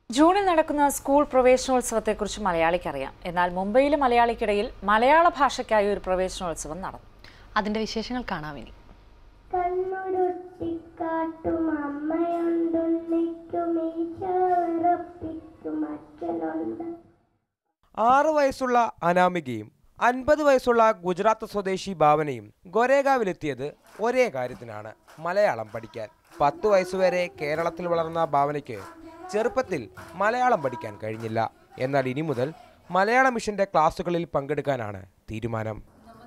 ജൂണിൽ നടക്കുന്ന സ്കൂൾ പ്രവേശനോത്സവത്തെക്കുറിച്ച് മലയാളിക്കറിയാം എന്നാൽ മുംബൈയിലെ മലയാളിക്കിടയിൽ മലയാള ഭാഷയ്ക്കായി ഒരു പ്രവേശനോത്സവം നടന്നു അതിന്റെ വിശേഷങ്ങൾ കാണാം ഇനി കണ്ണുരുട്ടിക്കാട്ടും അമ്മയുണ്ടുണ്ണിക്കും ഈശോറപ്പിക്കും അച്ഛനുണ്ട് ആറ് വയസ്സുള്ള അനാമികയും അൻപത് വയസ്സുള്ള ഗുജറാത്ത് സ്വദേശി ഭാവനയും ഗൊരേഗാവിലെത്തിയത് ഒരേ കാര്യത്തിനാണ് മലയാളം പഠിക്കാൻ പത്ത് വയസ്സുവരെ കേരളത്തിൽ വളർന്ന ഭാവനയ്ക്ക് ചെറുപ്പത്തിൽ മലയാളം പഠിക്കാൻ കഴിഞ്ഞില്ല എന്നാൽ ഇനി മുതൽ മലയാള മിഷന്റെ ക്ലാസുകളിൽ പങ്കെടുക്കാനാണ് തീരുമാനം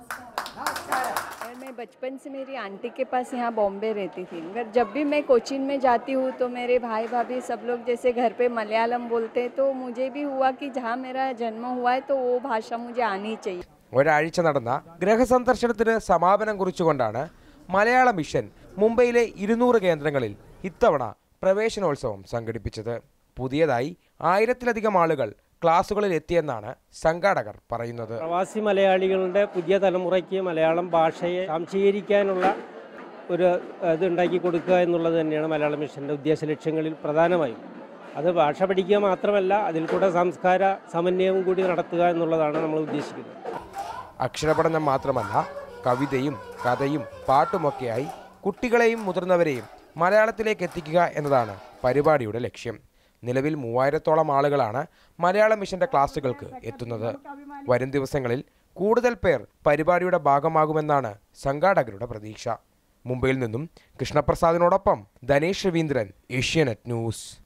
मैं बचपन से मेरी आंटी के पास यहाँ बॉम्बे रहती थी मगर जब भी मैं कोचिन में जाती हूँ तो मेरे भाई भाभी सब लोग जैसे घर पे मलयालम बोलते हैं तो मुझे भी हुआ कि जहाँ मेरा जन्म हुआ है तो वो भाषा मुझे आनी चाहिए ഒരാഴ്ച നടന്ന ഗൃഹസന്ദർശനത്തിന് സമാപനം കുറിച്ചുകൊണ്ടാണ് മലയാള മിഷൻ മുംബൈയിലെ ഇരുന്നൂറ് കേന്ദ്രങ്ങളിൽ ഇത്തവണ പ്രവേശനോത്സവം സംഘടിപ്പിച്ചത് പുതിയതായി ആയിരത്തിലധികം ആളുകൾ ക്ലാസുകളിൽ എത്തിയെന്നാണ് സംഘാടകർ പറയുന്നത് പ്രവാസി മലയാളികളുടെ പുതിയ തലമുറയ്ക്ക് മലയാളം ഭാഷയെ സംശീകരിക്കാനുള്ള ഒരു ഇത് ഉണ്ടാക്കി കൊടുക്കുക എന്നുള്ളത് തന്നെയാണ് മലയാള മിഷൻ്റെ ഉദ്ദേശ ലക്ഷ്യങ്ങളിൽ പ്രധാനമായും അത് ഭാഷ പഠിക്കുക മാത്രമല്ല അതിൽ കൂടെ സംസ്കാര സമന്വയവും കൂടി നടത്തുക എന്നുള്ളതാണ് നമ്മൾ ഉദ്ദേശിക്കുന്നത് അക്ഷരപഠനം മാത്രമല്ല കവിതയും കഥയും പാട്ടുമൊക്കെയായി കുട്ടികളെയും മുതിർന്നവരെയും മലയാളത്തിലേക്ക് എത്തിക്കുക എന്നതാണ് പരിപാടിയുടെ ലക്ഷ്യം നിലവിൽ മൂവായിരത്തോളം ആളുകളാണ് മലയാള മിഷന്റെ ക്ലാസുകൾക്ക് എത്തുന്നത് വരും ദിവസങ്ങളിൽ കൂടുതൽ പേർ പരിപാടിയുടെ ഭാഗമാകുമെന്നാണ് സംഘാടകരുടെ പ്രതീക്ഷ മുംബൈയിൽ നിന്നും കൃഷ്ണപ്രസാദിനോടൊപ്പം ധനേഷ് രവീന്ദ്രൻ ഏഷ്യാനെറ്റ് ന്യൂസ്